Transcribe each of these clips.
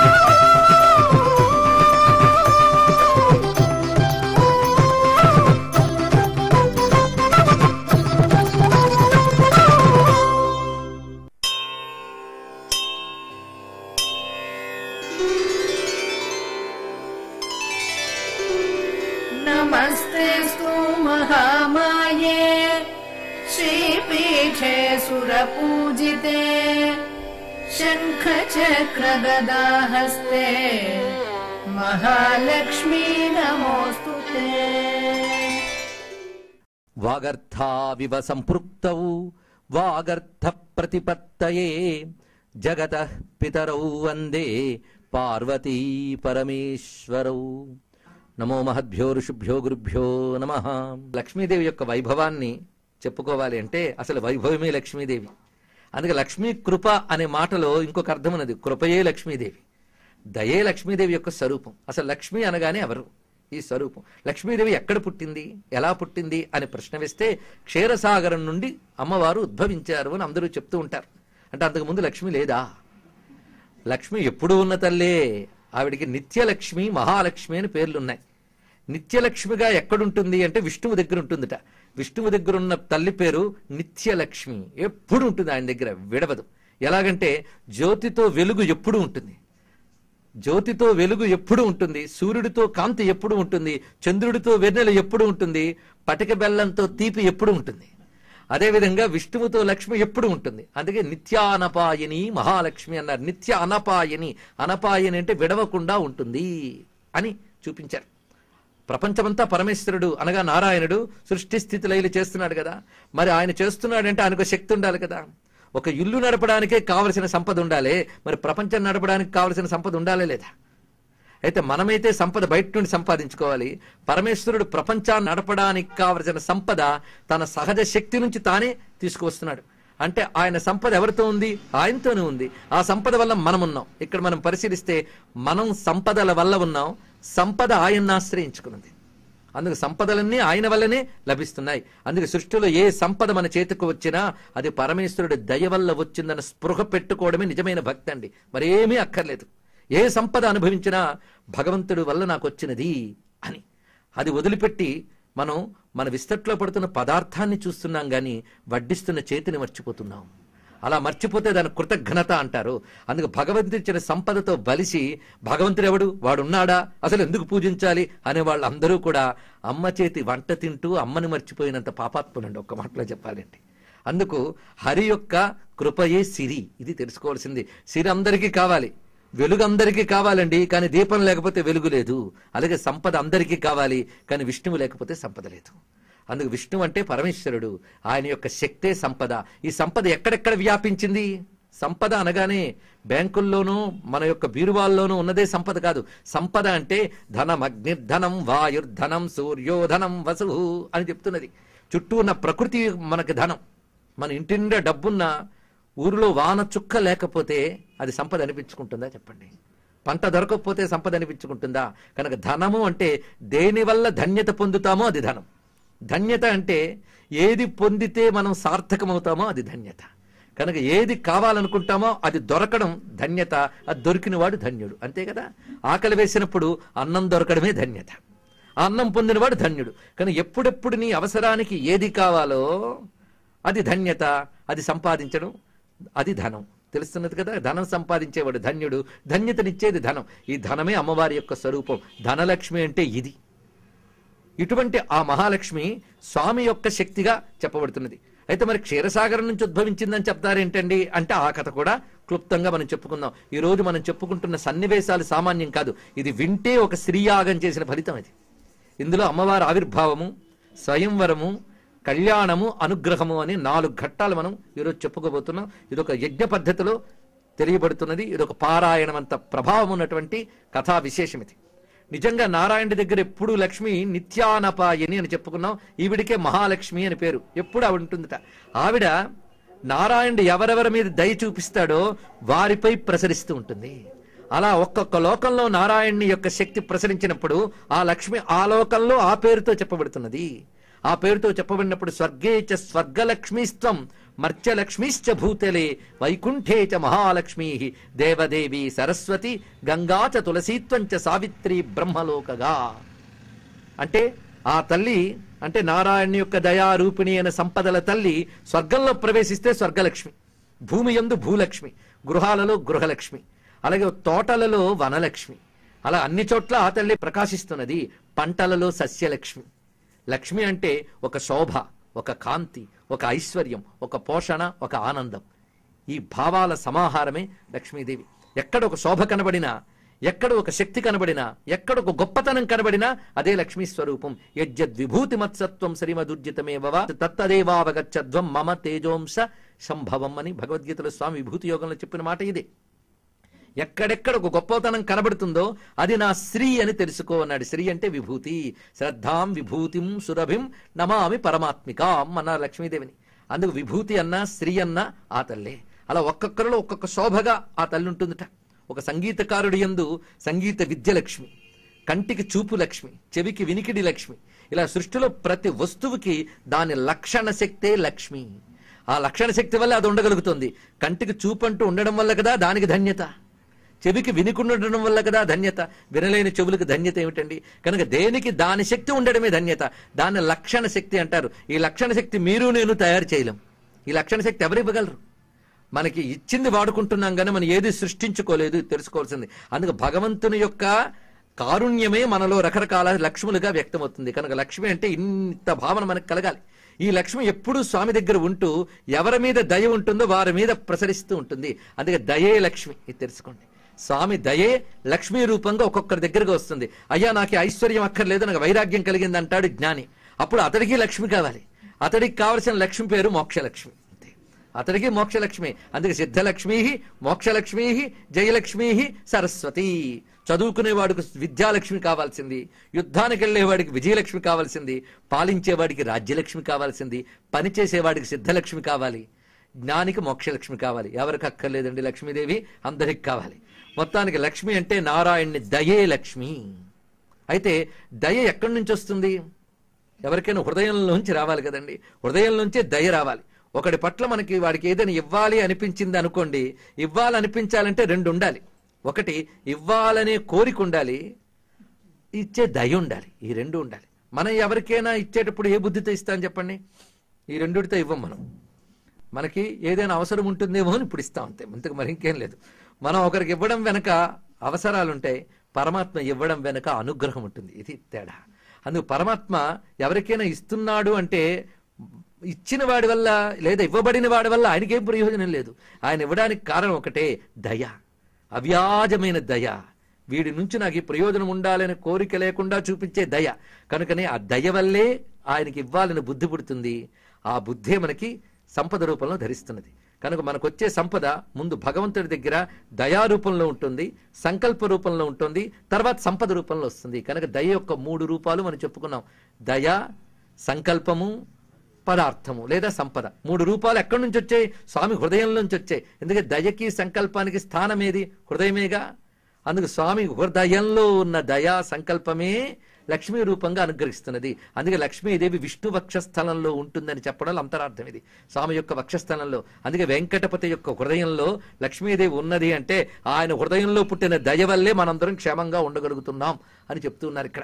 नमस्तेऽस्तु महामाये श्रीपीठे सुरपूजिते शङ्खचक्रगदाहस्ते महालक्ष्मी नमोऽस्तु ते వాగర్థావివ సంపృక్తౌ వాగర్థ ప్రతిపత్తయే జగత పితరౌ వందే పార్వతీ పరమేశ్వరౌ నమో మహద్భ్యో ఋషుభ్యో గురుభ్యో నమ లక్ష్మీదేవి యొక్క వైభవాన్ని చెప్పుకోవాలి అంటే అసలు వైభవమే లక్ష్మీదేవి అందుకే లక్ష్మీ కృప అనే మాటలో ఇంకొక అర్థం ఉన్నది కృపయే లక్ష్మీదేవి దయే లక్ష్మీదేవి యొక్క స్వరూపం అసలు లక్ష్మి అనగానే ఎవరు ఈ స్వరూపం లక్ష్మీదేవి ఎక్కడ పుట్టింది ఎలా పుట్టింది అని ప్రశ్న వేస్తే క్షీరసాగరం నుండి అమ్మవారు ఉద్భవించారు అని అందరూ చెప్తూ ఉంటారు అంటే అంతకుముందు లక్ష్మి లేదా లక్ష్మి ఎప్పుడు ఉన్న తల్లే ఆవిడికి నిత్యలక్ష్మి మహాలక్ష్మి అని పేర్లున్నాయి నిత్యలక్ష్మిగా ఎక్కడుంటుంది అంటే విష్ణువు దగ్గర ఉంటుందిట విష్ణువు దగ్గర ఉన్న తల్లి పేరు నిత్యలక్ష్మి ఎప్పుడు ఉంటుంది ఆయన దగ్గర విడవదు ఎలాగంటే జ్యోతితో వెలుగు ఎప్పుడు ఉంటుంది జ్యోతితో వెలుగు ఎప్పుడు ఉంటుంది సూర్యుడితో కాంతి ఎప్పుడు ఉంటుంది చంద్రుడితో వెన్నెల ఎప్పుడు ఉంటుంది పటిక బెల్లంతో తీపి ఎప్పుడు ఉంటుంది అదేవిధంగా విష్ణువుతో లక్ష్మి ఎప్పుడు ఉంటుంది అందుకే నిత్యానపాయని మహాలక్ష్మి అన్నారు నిత్య అనపాయని అనపాయని అంటే విడవకుండా ఉంటుంది అని చూపించారు ప్రపంచమంతా పరమేశ్వరుడు అనగా నారాయణుడు సృష్టి స్థితి లైలు చేస్తున్నాడు కదా మరి ఆయన చేస్తున్నాడంటే ఆయనకు శక్తి ఉండాలి కదా ఒక ఇల్లు నడపడానికే కావలసిన సంపద ఉండాలి మరి ప్రపంచం నడపడానికి కావలసిన సంపద ఉండాలే లేదా అయితే మనమైతే సంపద బయట నుండి సంపాదించుకోవాలి పరమేశ్వరుడు ప్రపంచాన్ని నడపడానికి కావలసిన సంపద తన సహజ శక్తి నుంచి తానే తీసుకువస్తున్నాడు అంటే ఆయన సంపద ఎవరితో ఉంది ఆయనతోనే ఉంది ఆ సంపద వల్ల మనం ఉన్నాం ఇక్కడ మనం పరిశీలిస్తే మనం సంపదల వల్ల ఉన్నాం సంపద ఆయన్ని ఆశ్రయించుకున్నది అందుకు సంపదలన్నీ ఆయన వల్లనే లభిస్తున్నాయి అందుకే సృష్టిలో ఏ సంపద మన చేతికి వచ్చినా అది పరమేశ్వరుడి దయ వల్ల వచ్చిందన్న స్పృహ పెట్టుకోవడమే నిజమైన భక్తి అండి మరేమీ అక్కర్లేదు ఏ సంపద అనుభవించినా భగవంతుడి వల్ల నాకు వచ్చినది అని అది వదిలిపెట్టి మనం మన విస్తట్లో పడుతున్న పదార్థాన్ని చూస్తున్నాం కానీ వడ్డిస్తున్న చేతిని మర్చిపోతున్నాం అలా మర్చిపోతే దాని కృతజ్ఞత అంటారు అందుకు భగవంతుడు ఇచ్చిన సంపదతో బలిసి భగవంతుడు ఎవడు వాడున్నాడా అసలు ఎందుకు పూజించాలి అనే వాళ్ళందరూ కూడా అమ్మ చేతి వంట తింటూ అమ్మని మర్చిపోయినంత పాపాత్ములండి ఒక్క మాటలో చెప్పాలంటే అందుకు హరి యొక్క కృపయే సిరి ఇది తెలుసుకోవాల్సింది సిరి అందరికీ కావాలి వెలుగు అందరికీ కావాలండి కానీ దీపం లేకపోతే వెలుగు లేదు అలాగే సంపద అందరికీ కావాలి కానీ విష్ణువు లేకపోతే సంపద లేదు అందుకు విష్ణువు అంటే పరమేశ్వరుడు ఆయన యొక్క శక్తే సంపద ఈ సంపద ఎక్కడెక్కడ వ్యాపించింది సంపద అనగానే బ్యాంకుల్లోనూ మన యొక్క బీరువాల్లోనూ ఉన్నదే సంపద కాదు సంపద అంటే ధనం అగ్నిర్ధనం వాయుర్ధనం సూర్యోధనం వసు అని చెప్తున్నది చుట్టూ ఉన్న ప్రకృతి మనకి ధనం మన ఇంటి నిండా డబ్బున్న ఊరిలో వాన చుక్క లేకపోతే అది సంపద అనిపించుకుంటుందా చెప్పండి పంట దొరకకపోతే సంపద అనిపించుకుంటుందా కనుక ధనము అంటే దేని వల్ల ధన్యత పొందుతామో అది ధనం ధన్యత అంటే ఏది పొందితే మనం సార్థకమవుతామో అది ధన్యత కనుక ఏది కావాలనుకుంటామో అది దొరకడం ధన్యత అది దొరికినవాడు ధన్యుడు అంతే కదా ఆకలి వేసినప్పుడు అన్నం దొరకడమే ధన్యత ఆ అన్నం పొందినవాడు ధన్యుడు కానీ ఎప్పుడెప్పుడు నీ అవసరానికి ఏది కావాలో అది ధన్యత అది సంపాదించడం అది ధనం తెలుస్తున్నది కదా ధనం సంపాదించేవాడు ధన్యుడు ధన్యతనిచ్చేది ధనం ఈ ధనమే అమ్మవారి యొక్క స్వరూపం ధనలక్ష్మి అంటే ఇది ఇటువంటి ఆ మహాలక్ష్మి స్వామి యొక్క శక్తిగా చెప్పబడుతున్నది అయితే మరి క్షీరసాగరం నుంచి ఉద్భవించిందని చెప్తారేంటండి అంటే ఆ కథ కూడా క్లుప్తంగా మనం చెప్పుకుందాం ఈ రోజు మనం చెప్పుకుంటున్న సన్నివేశాలు సామాన్యం కాదు ఇది వింటే ఒక స్త్రీయాగం చేసిన ఫలితం ఇది ఇందులో అమ్మవారి ఆవిర్భావము స్వయంవరము కళ్యాణము అనుగ్రహము అని నాలుగు ఘట్టాలు మనం ఈరోజు చెప్పుకోబోతున్నాం ఇది ఒక యజ్ఞ పద్ధతిలో తెలియబడుతున్నది ఇది ఒక పారాయణం అంత ప్రభావం ఉన్నటువంటి కథా విశేషం ఇది నిజంగా నారాయణ దగ్గర ఎప్పుడు లక్ష్మి నిత్యానపాయని అని చెప్పుకున్నాం ఈవిడికే మహాలక్ష్మి అని పేరు ఎప్పుడు ఆవిడ ఉంటుందట ఆవిడ నారాయణుడు ఎవరెవరి మీద దయ చూపిస్తాడో వారిపై ప్రసరిస్తూ ఉంటుంది అలా ఒక్కొక్క లోకంలో నారాయణుని యొక్క శక్తి ప్రసరించినప్పుడు ఆ లక్ష్మి ఆ లోకంలో ఆ పేరుతో చెప్పబడుతున్నది ఆ పేరుతో చెప్పబడినప్పుడు స్వర్గే చ స్వర్గలక్ష్మీస్త్వం మర్త్యలక్ష్మిశ్చ భూతలే వైకుంఠే చ మహాలక్ష్మీ దేవదేవి సరస్వతి గంగా చ తులసీత్వంచ సావిత్రి బ్రహ్మలోకగా అంటే ఆ తల్లి అంటే నారాయణ యొక్క దయారూపిణి అయిన సంపదల తల్లి స్వర్గంలో ప్రవేశిస్తే స్వర్గలక్ష్మి భూమి యందు భూలక్ష్మి గృహాలలో గృహలక్ష్మి అలాగే తోటలలో వనలక్ష్మి అలా అన్ని చోట్ల ఆ తల్లి ప్రకాశిస్తున్నది పంటలలో సస్యలక్ష్మి లక్ష్మి అంటే ఒక శోభ ఒక కాంతి ఒక ఐశ్వర్యం ఒక పోషణ ఒక ఆనందం ఈ భావాల సమాహారమే లక్ష్మీదేవి ఎక్కడ ఒక శోభ కనబడినా ఎక్కడ ఒక శక్తి కనబడినా ఎక్కడ ఒక గొప్పతనం కనబడినా అదే లక్ష్మీ స్వరూపం యజ్జద్ విభూతి మత్సత్వం శ్రీమదుర్జితమేవ తత్తదేవావగచ్చధ్వం మమ తేజోంశ సంభవం అని భగవద్గీతలో స్వామి విభూతి యోగంలో చెప్పిన మాట ఇదే ఎక్కడెక్కడ ఒక గొప్పతనం కనబడుతుందో అది నా శ్రీ అని తెలుసుకో అన్నాడు శ్రీ అంటే విభూతి శ్రద్ధాం విభూతిం సురభిం నమామి పరమాత్మికాం అన్న లక్ష్మీదేవిని అందుకు విభూతి అన్నా శ్రీ అన్నా ఆ తల్లే అలా ఒక్కొక్కరిలో ఒక్కొక్క శోభగా ఆ తల్లి ఉంటుందిట ఒక సంగీతకారుడి యందు సంగీత విద్య లక్ష్మి కంటికి చూపు లక్ష్మి చెవికి వినికిడి లక్ష్మి ఇలా సృష్టిలో ప్రతి వస్తువుకి దాని లక్షణ శక్తే లక్ష్మి ఆ లక్షణ శక్తి వల్ల అది ఉండగలుగుతుంది కంటికి చూపు అంటూ ఉండడం వల్ల కదా దానికి ధన్యత చెవికి వినికుండడం వల్ల కదా ధన్యత వినలేని చెవులకు ధన్యత ఏమిటండి కనుక దేనికి దాని శక్తి ఉండడమే ధన్యత దాన్ని లక్షణ శక్తి అంటారు ఈ లక్షణ శక్తి మీరు నేను తయారు చేయలేం ఈ లక్షణ శక్తి ఎవరు ఇవ్వగలరు మనకి ఇచ్చింది వాడుకుంటున్నాం కానీ మనం ఏది సృష్టించుకోలేదు ఇది తెలుసుకోవాల్సింది అందుకు భగవంతుని యొక్క కారుణ్యమే మనలో రకరకాల లక్ష్ములుగా వ్యక్తమవుతుంది కనుక లక్ష్మి అంటే ఇంత భావన మనకు కలగాలి ఈ లక్ష్మి ఎప్పుడూ స్వామి దగ్గర ఉంటూ ఎవరి మీద దయ ఉంటుందో వారి మీద ప్రసరిస్తూ ఉంటుంది అందుకే దయే లక్ష్మి ఇది తెలుసుకోండి స్వామి దయే లక్ష్మీ రూపంగా ఒక్కొక్కరి దగ్గరకు వస్తుంది అయ్యా నాకు ఈ ఐశ్వర్యం అక్కర్లేదు నాకు వైరాగ్యం కలిగింది అంటాడు జ్ఞాని అప్పుడు అతడికి లక్ష్మి కావాలి అతడికి కావలసిన లక్ష్మి పేరు మోక్షలక్ష్మి అంతే అతడికి మోక్షలక్ష్మి అందుకే సిద్ధలక్ష్మీ మోక్షలక్ష్మీ జయలక్ష్మీ సరస్వతి చదువుకునేవాడికి విద్యాలక్ష్మి కావాల్సింది యుద్ధానికి వెళ్ళేవాడికి విజయలక్ష్మి కావాల్సింది పాలించేవాడికి రాజ్యలక్ష్మి కావాల్సింది పనిచేసేవాడికి సిద్ధలక్ష్మి కావాలి జ్ఞానికి మోక్షలక్ష్మి కావాలి ఎవరికి అక్కర్లేదండి లక్ష్మీదేవి అందరికి కావాలి మొత్తానికి లక్ష్మి అంటే నారాయణ్ణి దయే లక్ష్మి అయితే దయ ఎక్కడి నుంచి వస్తుంది ఎవరికైనా హృదయంలోంచి రావాలి కదండి హృదయంలోంచే దయ రావాలి ఒకటి పట్ల మనకి వాడికి ఏదైనా ఇవ్వాలి అనిపించింది అనుకోండి ఇవ్వాలనిపించాలంటే రెండు ఉండాలి ఒకటి ఇవ్వాలనే కోరిక ఉండాలి ఇచ్చే దయ ఉండాలి ఈ రెండు ఉండాలి మనం ఎవరికైనా ఇచ్చేటప్పుడు ఏ బుద్ధితో ఇస్తాం చెప్పండి ఈ రెండుతో ఇవ్వం మనం మనకి ఏదైనా అవసరం ఉంటుందేమో అని ఇప్పుడు ఇస్తాం అంతే ఇంతకు మరి ఇంకేం లేదు మనం ఒకరికి ఇవ్వడం వెనక అవసరాలు ఉంటాయి పరమాత్మ ఇవ్వడం వెనక అనుగ్రహం ఉంటుంది ఇది తేడా అందుకు పరమాత్మ ఎవరికైనా ఇస్తున్నాడు అంటే ఇచ్చిన వాడి వల్ల లేదా ఇవ్వబడిన వాడి వల్ల ఆయనకేం ప్రయోజనం లేదు ఆయన ఇవ్వడానికి కారణం ఒకటే దయ అవ్యాజమైన దయ వీడి నుంచి నాకు ఈ ప్రయోజనం ఉండాలనే కోరిక లేకుండా చూపించే దయ కనుకనే ఆ దయ వల్లే ఆయనకి ఇవ్వాలని బుద్ధి పుడుతుంది ఆ బుద్ధే మనకి సంపద రూపంలో ధరిస్తున్నది కనుక మనకు వచ్చే సంపద ముందు భగవంతుడి దగ్గర దయా రూపంలో ఉంటుంది సంకల్ప రూపంలో ఉంటుంది తర్వాత సంపద రూపంలో వస్తుంది కనుక దయ యొక్క మూడు రూపాలు మనం చెప్పుకున్నాం దయ సంకల్పము పదార్థము లేదా సంపద మూడు రూపాలు ఎక్కడి నుంచి వచ్చాయి స్వామి హృదయం నుంచి వచ్చాయి ఎందుకంటే దయకి సంకల్పానికి స్థానం ఏది హృదయమేగా అందుకు స్వామి హృదయంలో ఉన్న దయా సంకల్పమే లక్ష్మీ రూపంగా అనుగ్రహిస్తున్నది అందుకే లక్ష్మీదేవి విష్ణు వక్షస్థలంలో ఉంటుందని చెప్పడంలో అంతరార్థం ఇది స్వామి యొక్క వక్షస్థలంలో అందుకే వెంకటపతి యొక్క హృదయంలో లక్ష్మీదేవి ఉన్నది అంటే ఆయన హృదయంలో పుట్టిన దయ వల్లే మనందరం క్షేమంగా ఉండగలుగుతున్నాం అని చెప్తున్నారు ఇక్కడ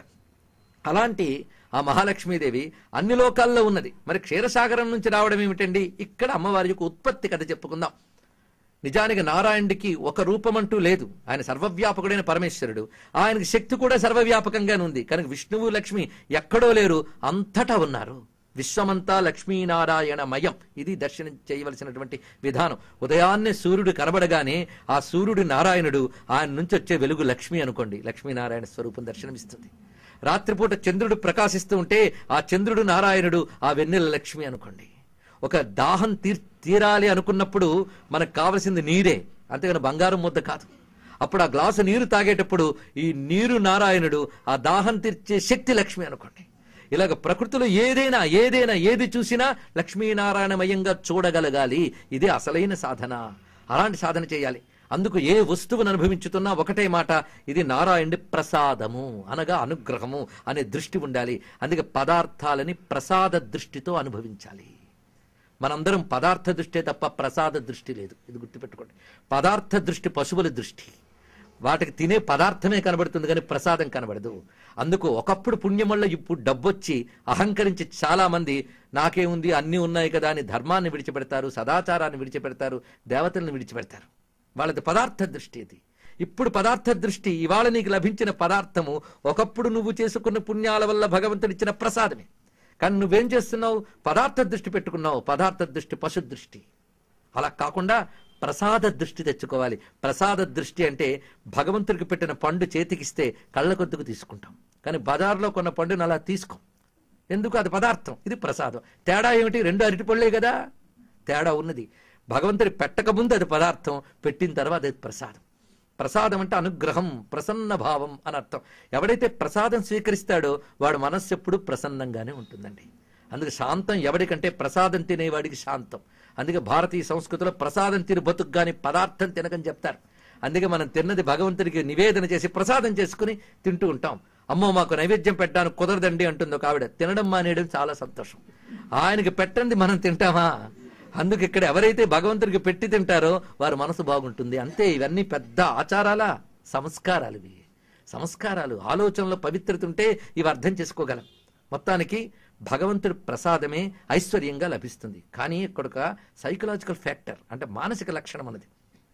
అలాంటి ఆ మహాలక్ష్మీదేవి అన్ని లోకాల్లో ఉన్నది మరి క్షీరసాగరం నుంచి రావడం ఏమిటండి ఇక్కడ అమ్మవారి యొక్క ఉత్పత్తి కథ చెప్పుకుందాం నిజానికి నారాయణుడికి ఒక రూపం అంటూ లేదు ఆయన సర్వవ్యాపకుడైన పరమేశ్వరుడు ఆయనకి శక్తి కూడా సర్వవ్యాపకంగానే ఉంది కనుక విష్ణువు లక్ష్మి ఎక్కడో లేరు అంతటా ఉన్నారు విశ్వమంతా లక్ష్మీనారాయణ మయం ఇది దర్శనం చేయవలసినటువంటి విధానం ఉదయాన్నే సూర్యుడు కనబడగానే ఆ సూర్యుడు నారాయణుడు ఆయన నుంచి వచ్చే వెలుగు లక్ష్మి అనుకోండి లక్ష్మీనారాయణ స్వరూపం దర్శనమిస్తుంది రాత్రిపూట చంద్రుడు ప్రకాశిస్తూ ఉంటే ఆ చంద్రుడు నారాయణుడు ఆ వెన్నెల లక్ష్మి అనుకోండి ఒక దాహం తీర్ తీరాలి అనుకున్నప్పుడు మనకు కావలసింది నీరే అంతేగాని బంగారం ముద్ద కాదు అప్పుడు ఆ గ్లాసు నీరు తాగేటప్పుడు ఈ నీరు నారాయణుడు ఆ దాహం తీర్చే శక్తి లక్ష్మి అనుకోండి ఇలాగ ప్రకృతిలో ఏదైనా ఏదైనా ఏది చూసినా లక్ష్మీనారాయణమయంగా చూడగలగాలి ఇదే అసలైన సాధన అలాంటి సాధన చేయాలి అందుకు ఏ వస్తువును అనుభవించుతున్నా ఒకటే మాట ఇది నారాయణుడి ప్రసాదము అనగా అనుగ్రహము అనే దృష్టి ఉండాలి అందుకే పదార్థాలని ప్రసాద దృష్టితో అనుభవించాలి మనందరం పదార్థ దృష్టే తప్ప ప్రసాద దృష్టి లేదు ఇది గుర్తుపెట్టుకోండి పదార్థ దృష్టి పశువుల దృష్టి వాటికి తినే పదార్థమే కనబడుతుంది కానీ ప్రసాదం కనబడదు అందుకు ఒకప్పుడు పుణ్యం వల్ల ఇప్పుడు డబ్బొచ్చి అహంకరించి చాలా మంది నాకేముంది అన్నీ ఉన్నాయి కదా అని ధర్మాన్ని విడిచిపెడతారు సదాచారాన్ని విడిచిపెడతారు దేవతల్ని విడిచిపెడతారు వాళ్ళది పదార్థ దృష్టి ఇది ఇప్పుడు పదార్థ దృష్టి ఇవాళ నీకు లభించిన పదార్థము ఒకప్పుడు నువ్వు చేసుకున్న పుణ్యాల వల్ల భగవంతుడిచ్చిన ప్రసాదమే కానీ నువ్వేం చేస్తున్నావు పదార్థ దృష్టి పెట్టుకున్నావు పదార్థ దృష్టి పశు దృష్టి అలా కాకుండా ప్రసాద దృష్టి తెచ్చుకోవాలి ప్రసాద దృష్టి అంటే భగవంతుడికి పెట్టిన పండు చేతికిస్తే కళ్ళ కొద్దుకు తీసుకుంటాం కానీ బజార్లో కొన్న పండును అలా తీసుకోం ఎందుకు అది పదార్థం ఇది ప్రసాదం తేడా ఏమిటి రెండు అరటి పళ్ళే కదా తేడా ఉన్నది భగవంతుడి పెట్టకముందు అది పదార్థం పెట్టిన తర్వాత అది ప్రసాదం ప్రసాదం అంటే అనుగ్రహం ప్రసన్న భావం అని అర్థం ఎవడైతే ప్రసాదం స్వీకరిస్తాడో వాడు మనస్సు ఎప్పుడు ప్రసన్నంగానే ఉంటుందండి అందుకే శాంతం ఎవడికంటే ప్రసాదం తినేవాడికి శాంతం అందుకే భారతీయ సంస్కృతిలో ప్రసాదం తిని బతుకు గాని పదార్థం తినకని చెప్తారు అందుకే మనం తిన్నది భగవంతుడికి నివేదన చేసి ప్రసాదం చేసుకుని తింటూ ఉంటాం అమ్మో మాకు నైవేద్యం పెట్టడానికి కుదరదండి అంటుంది ఒక ఆవిడ తినడం మానేయడం చాలా సంతోషం ఆయనకి పెట్టండి మనం తింటామా అందుకు ఇక్కడ ఎవరైతే భగవంతుడికి పెట్టి తింటారో వారి మనసు బాగుంటుంది అంతే ఇవన్నీ పెద్ద ఆచారాలా సంస్కారాలు ఇవి సంస్కారాలు ఆలోచనలో పవిత్రత ఉంటే ఇవి అర్థం చేసుకోగలం మొత్తానికి భగవంతుడి ప్రసాదమే ఐశ్వర్యంగా లభిస్తుంది కానీ ఇక్కడ ఒక సైకలాజికల్ ఫ్యాక్టర్ అంటే మానసిక లక్షణం అన్నది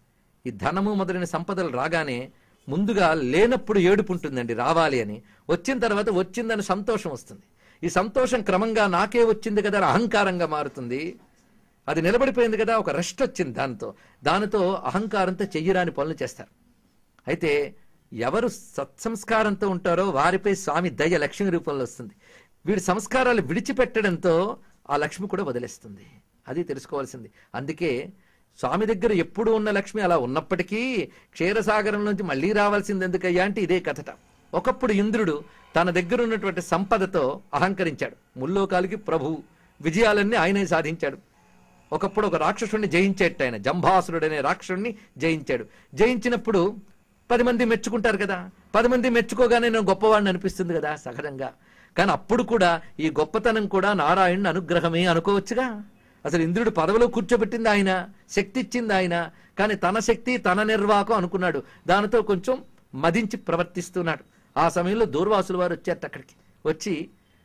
ఈ ధనము మొదలైన సంపదలు రాగానే ముందుగా లేనప్పుడు ఏడుపు ఉంటుందండి రావాలి అని వచ్చిన తర్వాత వచ్చిందని సంతోషం వస్తుంది ఈ సంతోషం క్రమంగా నాకే వచ్చింది కదా అని అహంకారంగా మారుతుంది అది నిలబడిపోయింది కదా ఒక రెస్ట్ వచ్చింది దానితో దానితో అహంకారంతో చెయ్యరాని పనులు చేస్తారు అయితే ఎవరు సత్సంస్కారంతో ఉంటారో వారిపై స్వామి దయ లక్ష్మి రూపంలో వస్తుంది వీడి సంస్కారాలు విడిచిపెట్టడంతో ఆ లక్ష్మి కూడా వదిలేస్తుంది అది తెలుసుకోవాల్సింది అందుకే స్వామి దగ్గర ఎప్పుడు ఉన్న లక్ష్మి అలా ఉన్నప్పటికీ క్షీరసాగరం నుంచి మళ్ళీ రావాల్సింది ఎందుకయ్యా అంటే ఇదే కథట ఒకప్పుడు ఇంద్రుడు తన దగ్గర ఉన్నటువంటి సంపదతో అహంకరించాడు ముల్లోకాలకి ప్రభు విజయాలన్నీ ఆయనే సాధించాడు ఒకప్పుడు ఒక రాక్షసుడిని జయించేట ఆయన జంభాసురుడు అనే రాక్షసుడిని జయించాడు జయించినప్పుడు పది మంది మెచ్చుకుంటారు కదా పది మంది మెచ్చుకోగానే నేను గొప్పవాడిని అనిపిస్తుంది కదా సహజంగా కానీ అప్పుడు కూడా ఈ గొప్పతనం కూడా నారాయణుని అనుగ్రహమే అనుకోవచ్చుగా అసలు ఇంద్రుడు పదవిలో కూర్చోబెట్టింది ఆయన శక్తి ఇచ్చింది ఆయన కానీ తన శక్తి తన నిర్వాహకం అనుకున్నాడు దానితో కొంచెం మదించి ప్రవర్తిస్తున్నాడు ఆ సమయంలో దూర్వాసుల వారు వచ్చారట అక్కడికి వచ్చి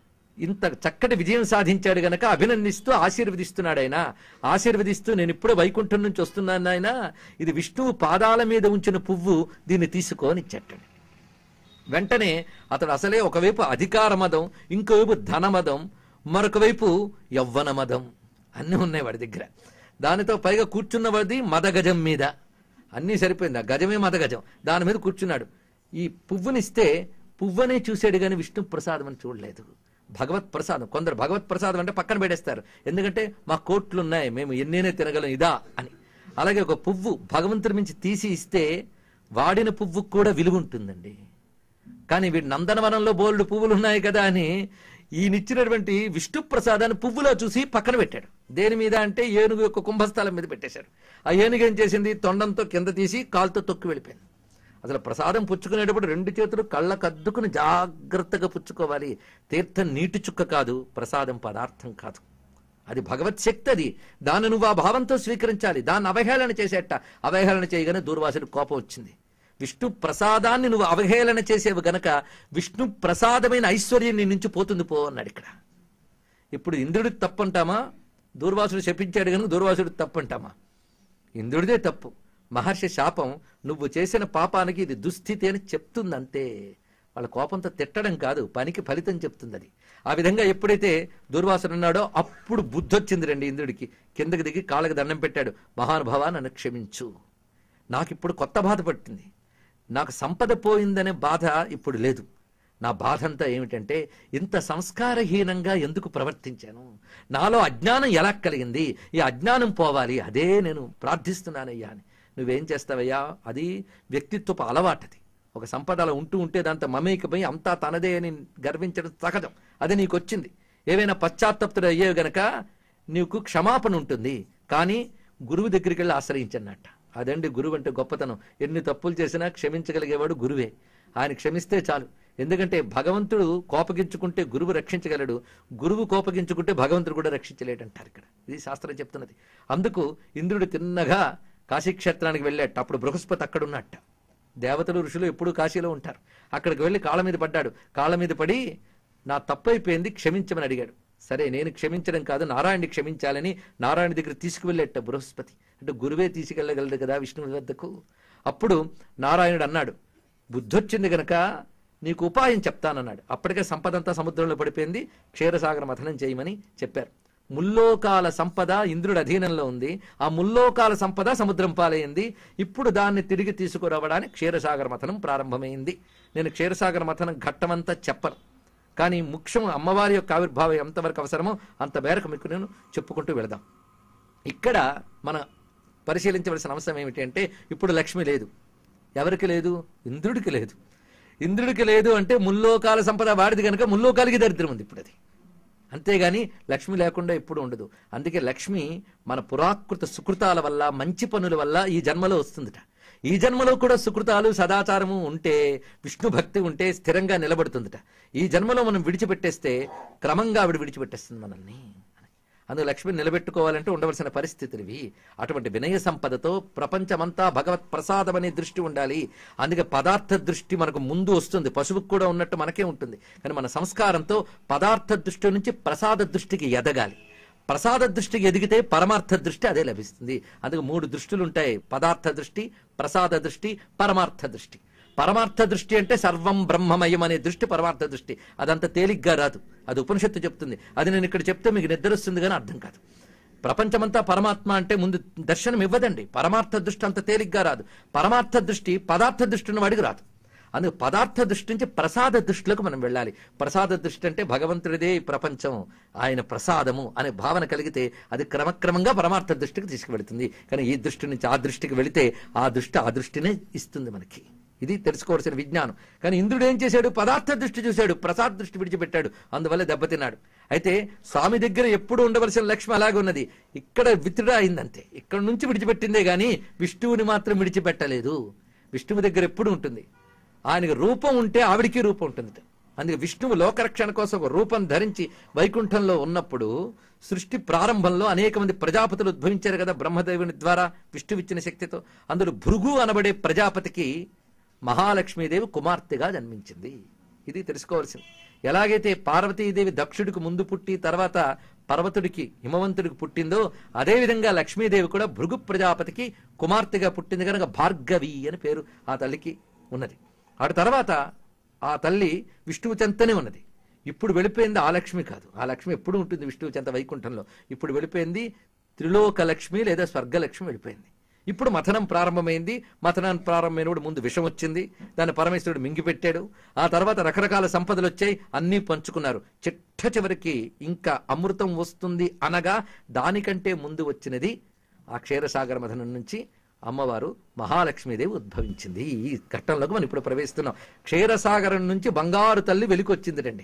ఇంత చక్కటి విజయం సాధించాడు గనక అభినందిస్తూ ఆశీర్వదిస్తున్నాడు ఆయన ఆశీర్వదిస్తూ నేను ఇప్పుడే వైకుంఠం నుంచి వస్తున్నాను ఆయన ఇది విష్ణువు పాదాల మీద ఉంచిన పువ్వు దీన్ని తీసుకొని ఇచ్చేటండి వెంటనే అతడు అసలే ఒకవైపు అధికార మదం ఇంకోవైపు ధన మదం మరొక వైపు యవ్వన మదం అన్నీ ఉన్నాయి వాడి దగ్గర దానితో పైగా కూర్చున్నవాడిది మదగజం మీద అన్నీ సరిపోయింది ఆ గజమే మదగజం దాని మీద కూర్చున్నాడు ఈ పువ్వునిస్తే పువ్వనే చూశాడు కానీ విష్ణు ప్రసాదం అని చూడలేదు భగవత్ ప్రసాదం కొందరు భగవత్ ప్రసాదం అంటే పక్కన పెట్టేస్తారు ఎందుకంటే మా కోట్లు ఉన్నాయి మేము ఎన్నేనే తినగలం ఇదా అని అలాగే ఒక పువ్వు భగవంతుడి నుంచి తీసి ఇస్తే వాడిన పువ్వుకు కూడా విలువ ఉంటుందండి కానీ వీడు నందనవనంలో బోల్డ్ పువ్వులు ఉన్నాయి కదా అని ఈయనిచ్చినటువంటి విష్ణు ప్రసాదాన్ని పువ్వులో చూసి పక్కన పెట్టాడు దేని మీద అంటే ఏనుగు యొక్క కుంభస్థలం మీద పెట్టేశాడు ఆ ఏనుగు ఏం చేసింది తొండంతో కింద తీసి కాలుతో తొక్కి వెళ్ళిపోయింది అసలు ప్రసాదం పుచ్చుకునేటప్పుడు రెండు చేతులు కళ్ళ కద్దుకుని జాగ్రత్తగా పుచ్చుకోవాలి తీర్థం నీటి చుక్క కాదు ప్రసాదం పదార్థం కాదు అది భగవత్ శక్తి అది దాన్ని నువ్వు ఆ భావంతో స్వీకరించాలి దాన్ని అవహేళన చేసేట అవహేళన చేయగానే దూర్వాసుడు కోపం వచ్చింది విష్ణు ప్రసాదాన్ని నువ్వు అవహేళన చేసేవి గనక విష్ణు ప్రసాదమైన ఐశ్వర్యం నీ నుంచి పోతుంది పో అన్నాడు ఇక్కడ ఇప్పుడు ఇంద్రుడికి తప్పంటామా దూర్వాసుడు శపించాడు కనుక దూర్వాసుడు తప్పంటామా ఇంద్రుడిదే తప్పు మహర్షి శాపం నువ్వు చేసిన పాపానికి ఇది దుస్థితి అని చెప్తుంది అంతే వాళ్ళ కోపంతో తిట్టడం కాదు పనికి ఫలితం చెప్తుంది అది ఆ విధంగా ఎప్పుడైతే దుర్వాసుడు ఉన్నాడో అప్పుడు బుద్ధి వచ్చింది రండి ఇంద్రుడికి కిందకి దిగి కాళ్ళకి దండం పెట్టాడు మహానుభావా నన్ను క్షమించు నాకు ఇప్పుడు కొత్త బాధ పట్టింది నాకు సంపద పోయిందనే బాధ ఇప్పుడు లేదు నా బాధ అంతా ఏమిటంటే ఇంత సంస్కారహీనంగా ఎందుకు ప్రవర్తించాను నాలో అజ్ఞానం ఎలా కలిగింది ఈ అజ్ఞానం పోవాలి అదే నేను ప్రార్థిస్తున్నానయ్యా అని నువ్వేం చేస్తావయ్యా అది వ్యక్తిత్వపు అలవాటది ఒక సంపద అలా ఉంటూ ఉంటే దాంతో మమేకమై అంతా తనదే అని గర్వించడం సహజం అది నీకు వచ్చింది ఏవైనా పశ్చాత్తప్తుడు అయ్యేవి గనక నీకు క్షమాపణ ఉంటుంది కానీ గురువు దగ్గరికి వెళ్ళి ఆశ్రయించన్నట్ట అదండి గురువు అంటే గొప్పతనం ఎన్ని తప్పులు చేసినా క్షమించగలిగేవాడు గురువే ఆయన క్షమిస్తే చాలు ఎందుకంటే భగవంతుడు కోపగించుకుంటే గురువు రక్షించగలడు గురువు కోపగించుకుంటే భగవంతుడు కూడా రక్షించలేడంటారు ఇక్కడ ఇది శాస్త్రం చెప్తున్నది అందుకు ఇంద్రుడు తిన్నగా కాశీక్షేత్రానికి వెళ్ళాట అప్పుడు బృహస్పతి అక్కడ ఉన్నట్ట దేవతలు ఋషులు ఎప్పుడూ కాశీలో ఉంటారు అక్కడికి వెళ్ళి కాళ్ళ మీద పడ్డాడు కాళ్ళ మీద పడి నా తప్పైపోయింది క్షమించమని అడిగాడు సరే నేను క్షమించడం కాదు నారాయణని క్షమించాలని నారాయణ దగ్గర తీసుకువెళ్ళేట బృహస్పతి అంటే గురువే తీసుకెళ్ళగలడు కదా విష్ణువు వద్దకు అప్పుడు నారాయణుడు అన్నాడు బుద్ధొచ్చింది గనక నీకు ఉపాయం చెప్తానన్నాడు అప్పటికే సంపద అంతా సముద్రంలో పడిపోయింది క్షీరసాగర మథనం చేయమని చెప్పారు ముల్లోకాల సంపద ఇంద్రుడి అధీనంలో ఉంది ఆ ముల్లోకాల సంపద సముద్రం పాలైంది ఇప్పుడు దాన్ని తిరిగి తీసుకురావడానికి క్షీరసాగర మథనం ప్రారంభమైంది నేను క్షీరసాగర మథనం ఘట్టమంతా చెప్పను కానీ ముఖ్యం అమ్మవారి యొక్క ఆవిర్భావం ఎంతవరకు అవసరమో అంత మేరకు మీకు నేను చెప్పుకుంటూ వెళదాం ఇక్కడ మన పరిశీలించవలసిన అంశం ఏమిటి అంటే ఇప్పుడు లక్ష్మి లేదు ఎవరికి లేదు ఇంద్రుడికి లేదు ఇంద్రుడికి లేదు అంటే ముల్లోకాల సంపద వాడిది కనుక ముల్లోకాలకి దరిద్రం ఉంది ఇప్పుడు అది అంతేగాని లక్ష్మి లేకుండా ఎప్పుడు ఉండదు అందుకే లక్ష్మి మన పురాకృత సుకృతాల వల్ల మంచి పనుల వల్ల ఈ జన్మలో వస్తుందిట ఈ జన్మలో కూడా సుకృతాలు సదాచారము ఉంటే విష్ణు భక్తి ఉంటే స్థిరంగా నిలబడుతుందిట ఈ జన్మలో మనం విడిచిపెట్టేస్తే క్రమంగా ఆవిడ విడిచిపెట్టేస్తుంది మనల్ని అందుకు లక్ష్మిని నిలబెట్టుకోవాలంటే ఉండవలసిన పరిస్థితులు ఇవి అటువంటి వినయ సంపదతో ప్రపంచమంతా భగవత్ ప్రసాదం అనే దృష్టి ఉండాలి అందుకే పదార్థ దృష్టి మనకు ముందు వస్తుంది పశువుకు కూడా ఉన్నట్టు మనకే ఉంటుంది కానీ మన సంస్కారంతో పదార్థ దృష్టి నుంచి ప్రసాద దృష్టికి ఎదగాలి ప్రసాద దృష్టికి ఎదిగితే పరమార్థ దృష్టి అదే లభిస్తుంది అందుకు మూడు దృష్టిలు ఉంటాయి పదార్థ దృష్టి ప్రసాద దృష్టి పరమార్థ దృష్టి పరమార్థ దృష్టి అంటే సర్వం బ్రహ్మమయం అనే దృష్టి పరమార్థ దృష్టి అదంత తేలిగ్గా రాదు అది ఉపనిషత్తు చెప్తుంది అది నేను ఇక్కడ చెప్తే మీకు నిద్ర వస్తుంది కానీ అర్థం కాదు ప్రపంచమంతా పరమాత్మ అంటే ముందు దర్శనం ఇవ్వదండి పరమార్థ దృష్టి అంత తేలిగ్గా రాదు పరమార్థ దృష్టి పదార్థ దృష్టి ఉన్న వాడికి రాదు అందుకు పదార్థ దృష్టి నుంచి ప్రసాద దృష్టిలోకి మనం వెళ్ళాలి ప్రసాద దృష్టి అంటే భగవంతుడిదే ఈ ప్రపంచం ఆయన ప్రసాదము అనే భావన కలిగితే అది క్రమక్రమంగా పరమార్థ దృష్టికి తీసుకువెళుతుంది కానీ ఈ దృష్టి నుంచి ఆ దృష్టికి వెళితే ఆ దృష్టి ఆ దృష్టినే ఇస్తుంది మనకి ఇది తెలుసుకోవాల్సిన విజ్ఞానం కానీ ఇంద్రుడు ఏం చేశాడు పదార్థ దృష్టి చూశాడు ప్రసాద్ దృష్టి విడిచిపెట్టాడు అందువల్ల దెబ్బతిన్నాడు అయితే స్వామి దగ్గర ఎప్పుడు ఉండవలసిన లక్ష్మి అలాగే ఉన్నది ఇక్కడ విత్తుడా అయిందంతే ఇక్కడ నుంచి విడిచిపెట్టిందే గాని విష్ణువుని మాత్రం విడిచిపెట్టలేదు విష్ణువు దగ్గర ఎప్పుడు ఉంటుంది ఆయనకి రూపం ఉంటే ఆవిడికి రూపం ఉంటుంది అందుకే విష్ణువు లోకరక్షణ కోసం ఒక రూపం ధరించి వైకుంఠంలో ఉన్నప్పుడు సృష్టి ప్రారంభంలో అనేక మంది ప్రజాపతులు ఉద్భవించారు కదా బ్రహ్మదేవుని ద్వారా విష్ణువిచ్చిన శక్తితో అందులో భృగు అనబడే ప్రజాపతికి మహాలక్ష్మీదేవి కుమార్తెగా జన్మించింది ఇది తెలుసుకోవాల్సింది ఎలాగైతే పార్వతీదేవి దక్షుడికి ముందు పుట్టి తర్వాత పర్వతుడికి హిమవంతుడికి పుట్టిందో అదేవిధంగా లక్ష్మీదేవి కూడా భృగు ప్రజాపతికి కుమార్తెగా పుట్టింది కనుక భార్గవి అని పేరు ఆ తల్లికి ఉన్నది ఆ తర్వాత ఆ తల్లి విష్ణువు చెంతనే ఉన్నది ఇప్పుడు వెళ్ళిపోయింది ఆ లక్ష్మి కాదు ఆ లక్ష్మి ఎప్పుడు ఉంటుంది విష్ణువు చెంత వైకుంఠంలో ఇప్పుడు వెళ్ళిపోయింది త్రిలోక లక్ష్మి లేదా స్వర్గలక్ష్మి వెళ్ళిపోయింది ఇప్పుడు మథనం ప్రారంభమైంది మథనం ప్రారంభమైనప్పుడు ముందు విషం వచ్చింది దాన్ని పరమేశ్వరుడు మింగిపెట్టాడు ఆ తర్వాత రకరకాల సంపదలు వచ్చాయి అన్నీ పంచుకున్నారు చిట్ట చివరికి ఇంకా అమృతం వస్తుంది అనగా దానికంటే ముందు వచ్చినది ఆ క్షీరసాగర మథనం నుంచి అమ్మవారు మహాలక్ష్మీదేవి ఉద్భవించింది ఈ ఘట్టంలోకి మనం ఇప్పుడు ప్రవేశిస్తున్నాం క్షీరసాగరం నుంచి బంగారు తల్లి వెలికొచ్చిందిటండి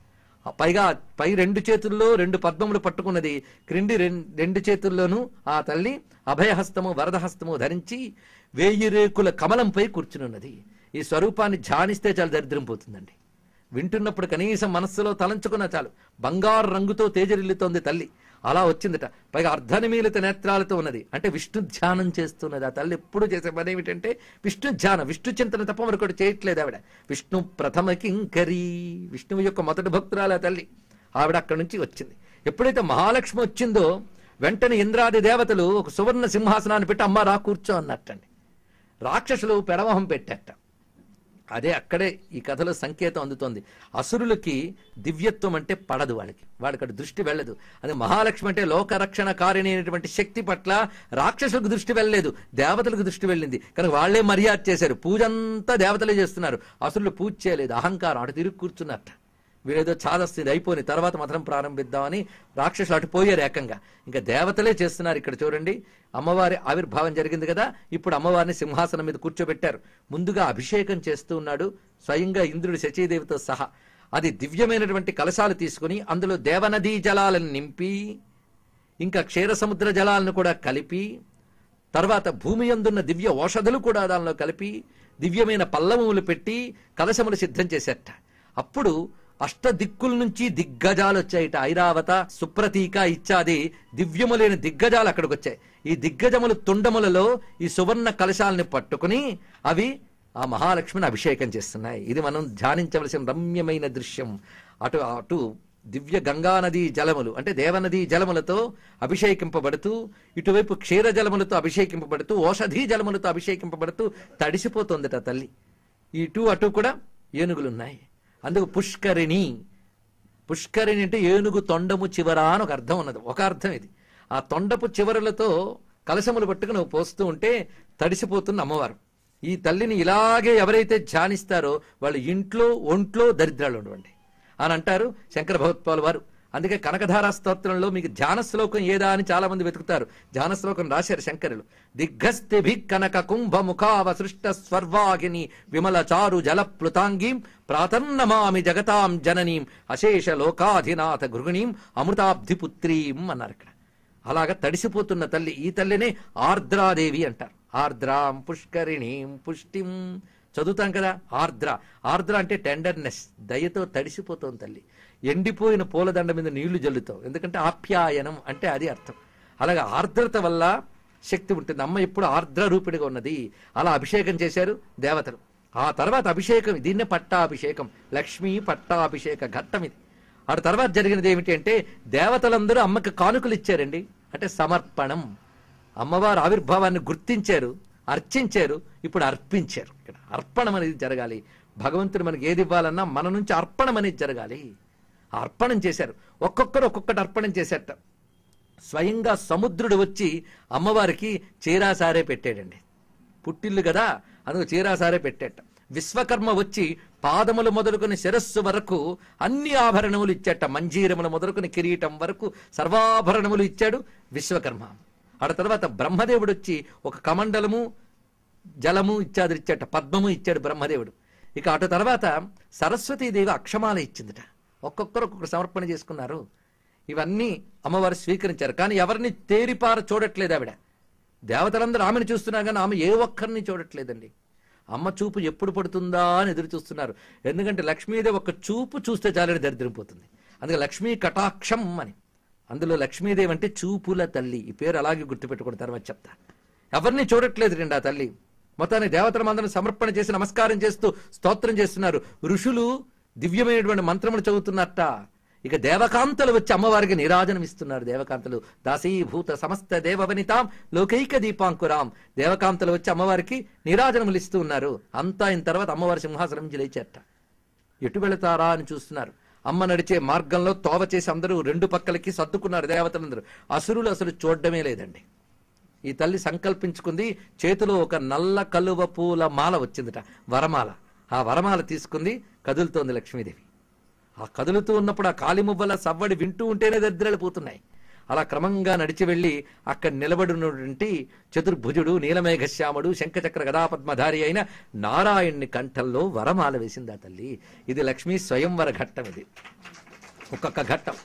ఆ పైగా పై రెండు చేతుల్లో రెండు పద్మములు పట్టుకున్నది క్రింది రెం- రెండు చేతుల్లోనూ ఆ తల్లి అభయహస్తము వరదహస్తము ధరించి వేయి రేకుల కమలంపై కూర్చునున్నది ఈ స్వరూపాన్ని ధ్యానిస్తే చాలా దరిద్రం పోతుందండి వింటున్నప్పుడు కనీసం మనస్సులో తలంచుకున్న చాలు బంగారు రంగుతో తేజరిల్లుతోంది తల్లి అలా వచ్చిందట పైగా అర్ధనిమీలిత నేత్రాలతో ఉన్నది అంటే విష్ణు ధ్యానం చేస్తున్నది ఆ తల్లి ఎప్పుడు చేసే పని ఏమిటంటే విష్ణు ధ్యానం విష్ణు చింతన తప్ప మరొకటి చేయట్లేదు ఆవిడ విష్ణు ప్రథమ కింకరి విష్ణువు యొక్క మొదటి భక్తురాలు ఆ తల్లి ఆవిడ అక్కడి నుంచి వచ్చింది ఎప్పుడైతే మహాలక్ష్మి వచ్చిందో వెంటనే ఇంద్రాది దేవతలు ఒక సువర్ణ సింహాసనాన్ని పెట్టి అమ్మ రా కూర్చో అన్నట్టండి రాక్షసులు పెడమహం పెట్టారట అదే అక్కడే ఈ కథలో సంకేతం అందుతోంది అసురులకి దివ్యత్వం అంటే పడదు వాళ్ళకి వాళ్ళకి అటు దృష్టి వెళ్ళదు అదే మహాలక్ష్మి అంటే లోకరక్షణ కారిణి అయినటువంటి శక్తి పట్ల రాక్షసులకు దృష్టి వెళ్ళలేదు దేవతలకు దృష్టి వెళ్ళింది కనుక వాళ్ళే మర్యాద చేశారు పూజ అంతా దేవతలే చేస్తున్నారు అసురులు పూజ చేయలేదు అహంకారం అటు తిరిగి కూర్చున్నట్ట వీళ్ళేదో చాదస్తుంది అయిపోయింది తర్వాత మాత్రం ప్రారంభిద్దామని రాక్షసులు అటు పోయారు ఏకంగా ఇంకా దేవతలే చేస్తున్నారు ఇక్కడ చూడండి అమ్మవారి ఆవిర్భావం జరిగింది కదా ఇప్పుడు అమ్మవారిని సింహాసనం మీద కూర్చోబెట్టారు ముందుగా అభిషేకం చేస్తూ ఉన్నాడు స్వయంగా ఇంద్రుడు శచీదేవితో సహా అది దివ్యమైనటువంటి కలశాలు తీసుకుని అందులో దేవనదీ జలాలను నింపి ఇంకా క్షీరసముద్ర జలాలను కూడా కలిపి తర్వాత భూమి అందున్న దివ్య ఔషధులు కూడా దానిలో కలిపి దివ్యమైన పల్లవములు పెట్టి కలశములు సిద్ధం చేశారట అప్పుడు అష్ట దిక్కుల నుంచి దిగ్గజాలు వచ్చాయిట ఐరావత సుప్రతీక ఇత్యాది దివ్యములైన దిగ్గజాలు అక్కడికి వచ్చాయి ఈ దిగ్గజములు తుండములలో ఈ సువర్ణ కలశాలని పట్టుకుని అవి ఆ మహాలక్ష్మిని అభిషేకం చేస్తున్నాయి ఇది మనం ధ్యానించవలసిన రమ్యమైన దృశ్యం అటు అటు దివ్య గంగా నదీ జలములు అంటే దేవనదీ జలములతో అభిషేకింపబడుతూ ఇటువైపు క్షీర జలములతో అభిషేకింపబడుతూ ఓషధీ జలములతో అభిషేకింపబడుతూ తడిసిపోతుందట తల్లి ఇటు అటు కూడా ఏనుగులున్నాయి అందుకు పుష్కరిణి పుష్కరిణి అంటే ఏనుగు తొండము చివర అని ఒక అర్థం ఉన్నది ఒక అర్థం ఇది ఆ తొండపు చివరలతో కలశములు పట్టుకుని నువ్వు పోస్తూ ఉంటే తడిసిపోతున్న అమ్మవారు ఈ తల్లిని ఇలాగే ఎవరైతే ధ్యానిస్తారో వాళ్ళు ఇంట్లో ఒంట్లో దరిద్రాలు ఉండవండి అని అంటారు శంకర భగవత్పాల్ వారు అందుకే కనకధారా స్తోత్రంలో మీకు ధ్యాన శ్లోకం ఏదా అని చాలా మంది వెతుకుతారు ధ్యాన శ్లోకం రాశారు శంకరులు దిగ్గస్థిభి కనక కుంభ ముఖావ సృష్ట స్వర్వాగిని విమల చారు జల ప్లుతాంగీం ప్రాతన్నమామి జగతాం జననీం అశేష లోకాధినాథ గృహిణీం అమృతాబ్ధిపుత్రీం అన్నారు ఇక్కడ అలాగ తడిసిపోతున్న తల్లి ఈ తల్లినే ఆర్ద్రాదేవి అంటారు ఆర్ద్రాం పుష్కరిణీం పుష్టిం చదువుతాం కదా ఆర్ద్ర ఆర్ద్ర అంటే టెండర్నెస్ దయతో తడిసిపోతోంది తల్లి ఎండిపోయిన పూలదండ మీద నీళ్లు జల్లుతావు ఎందుకంటే ఆప్యాయనం అంటే అది అర్థం అలాగే ఆర్ద్రత వల్ల శక్తి ఉంటుంది అమ్మ ఎప్పుడు ఆర్ద్ర రూపిణిగా ఉన్నది అలా అభిషేకం చేశారు దేవతలు ఆ తర్వాత అభిషేకం దీన్నే పట్టాభిషేకం లక్ష్మీ పట్టాభిషేక ఘట్టం ఇది ఆ తర్వాత జరిగినది ఏమిటి అంటే దేవతలందరూ అమ్మకి కానుకలు ఇచ్చారండి అంటే సమర్పణం అమ్మవారి ఆవిర్భావాన్ని గుర్తించారు అర్చించారు ఇప్పుడు అర్పించారు ఇక్కడ అర్పణం అనేది జరగాలి భగవంతుడు మనకి ఏది ఇవ్వాలన్నా మన నుంచి అర్పణం అనేది జరగాలి ఆ అర్పణం చేశారు ఒక్కొక్కరు ఒక్కొక్కటి అర్పణం చేశారట స్వయంగా సముద్రుడు వచ్చి అమ్మవారికి చీరాసారే పెట్టాడండి పుట్టిల్లు కదా అందుకు చీరాసారే పెట్టేట విశ్వకర్మ వచ్చి పాదములు మొదలుకొని శిరస్సు వరకు అన్ని ఆభరణములు ఇచ్చాట మంజీరములు మొదలుకొని కిరీటం వరకు సర్వాభరణములు ఇచ్చాడు విశ్వకర్మ ఆడ తర్వాత బ్రహ్మదేవుడు వచ్చి ఒక కమండలము జలము ఇత్యాదులు ఇచ్చాట పద్మము ఇచ్చాడు బ్రహ్మదేవుడు ఇక అటు తర్వాత సరస్వతీదేవి అక్షమాల ఇచ్చిందిట ఒక్కొక్కరు ఒక్కొక్కరు సమర్పణ చేసుకున్నారు ఇవన్నీ అమ్మవారు స్వీకరించారు కానీ ఎవరిని తేరిపార చూడట్లేదు ఆవిడ దేవతలందరూ ఆమెను చూస్తున్నారు కానీ ఆమె ఏ ఒక్కరిని చూడట్లేదండి అమ్మ చూపు ఎప్పుడు పడుతుందా అని ఎదురు చూస్తున్నారు ఎందుకంటే లక్ష్మీదేవి ఒక చూపు చూస్తే చాలని దరిద్రం పోతుంది అందుకే లక్ష్మీ కటాక్షం అని అందులో లక్ష్మీదేవి అంటే చూపుల తల్లి ఈ పేరు అలాగే గుర్తుపెట్టుకుని తర్వాత చెప్తా ఎవరిని చూడట్లేదు రండి ఆ తల్లి మొత్తాన్ని దేవతల మందరం సమర్పణ చేసి నమస్కారం చేస్తూ స్తోత్రం చేస్తున్నారు ఋషులు దివ్యమైనటువంటి మంత్రములు చదువుతున్నట్ట ఇక దేవకాంతలు వచ్చి అమ్మవారికి నీరాజనం ఇస్తున్నారు దేవకాంతలు దాసీభూత సమస్త దేవవనితాం లోకైక దీపాంకురాం దేవకాంతలు వచ్చి అమ్మవారికి నీరాజనములు ఇస్తూ ఉన్నారు అంతా అయిన తర్వాత అమ్మవారి సింహాసనం నుంచి లేచారట ఎటు వెళతారా అని చూస్తున్నారు అమ్మ నడిచే మార్గంలో తోవ చేసి అందరూ రెండు పక్కలకి సర్దుకున్నారు దేవతలందరూ అసురులు అసలు చూడడమే లేదండి ఈ తల్లి సంకల్పించుకుంది చేతిలో ఒక నల్ల కలువ పూల మాల వచ్చిందిట వరమాల ఆ వరమాల తీసుకుంది కదులుతోంది లక్ష్మీదేవి ఆ కదులుతూ ఉన్నప్పుడు ఆ కాలిమువ్వల సవ్వడి వింటూ ఉంటేనే దరిద్రాలు పోతున్నాయి అలా క్రమంగా నడిచి వెళ్ళి అక్కడ నిలబడినటువంటి చతుర్భుజుడు నీలమేఘశ్యాముడు శంఖచక్ర గదాపద్మధారి అయిన నారాయణ్ణి కంఠంలో వరమాల వేసింది ఆ తల్లి ఇది లక్ష్మీ స్వయంవర ఘట్టం ఇది ఒక్కొక్క ఘట్టం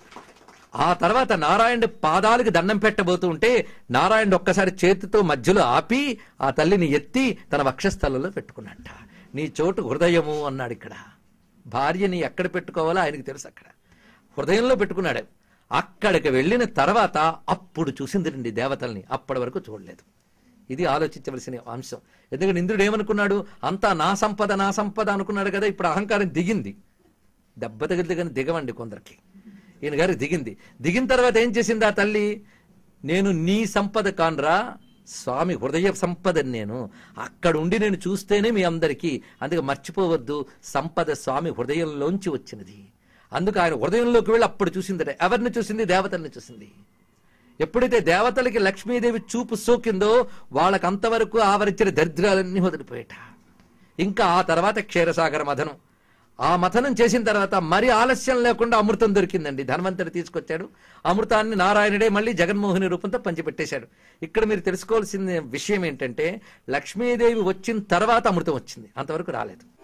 ఆ తర్వాత నారాయణుడి పాదాలకు దండం పెట్టబోతూ ఉంటే నారాయణుడు ఒక్కసారి చేతితో మధ్యలో ఆపి ఆ తల్లిని ఎత్తి తన వక్షస్థలంలో పెట్టుకున్నట్ట నీ చోటు హృదయము అన్నాడు ఇక్కడ భార్యని ఎక్కడ పెట్టుకోవాలో ఆయనకి తెలుసు అక్కడ హృదయంలో పెట్టుకున్నాడు అక్కడికి వెళ్ళిన తర్వాత అప్పుడు చూసిందిరండి దేవతల్ని అప్పటి వరకు చూడలేదు ఇది ఆలోచించవలసిన అంశం ఎందుకంటే ఇంద్రుడు ఏమనుకున్నాడు అంతా నా సంపద నా సంపద అనుకున్నాడు కదా ఇప్పుడు అహంకారం దిగింది దెబ్బ తగిలితే కానీ దిగవండి కొందరికి ఈయన గారు దిగింది దిగిన తర్వాత ఏం చేసింది ఆ తల్లి నేను నీ సంపద కాన్రా స్వామి హృదయ సంపదని నేను అక్కడ ఉండి నేను చూస్తేనే మీ అందరికీ అందుకే మర్చిపోవద్దు సంపద స్వామి హృదయంలోంచి వచ్చినది అందుకు ఆయన హృదయంలోకి వెళ్ళి అప్పుడు చూసిందట ఎవరిని చూసింది దేవతల్ని చూసింది ఎప్పుడైతే దేవతలకి లక్ష్మీదేవి చూపు సోకిందో వాళ్ళకి అంతవరకు ఆవరించిన దరిద్రాలన్నీ వదిలిపోయేట ఇంకా ఆ తర్వాత క్షీరసాగర మథనం ఆ మథనం చేసిన తర్వాత మరి ఆలస్యం లేకుండా అమృతం దొరికిందండి ధన్వంతరి తీసుకొచ్చాడు అమృతాన్ని నారాయణుడే మళ్ళీ జగన్మోహిని రూపంతో పంచిపెట్టేశాడు ఇక్కడ మీరు తెలుసుకోవాల్సిన విషయం ఏంటంటే లక్ష్మీదేవి వచ్చిన తర్వాత అమృతం వచ్చింది అంతవరకు రాలేదు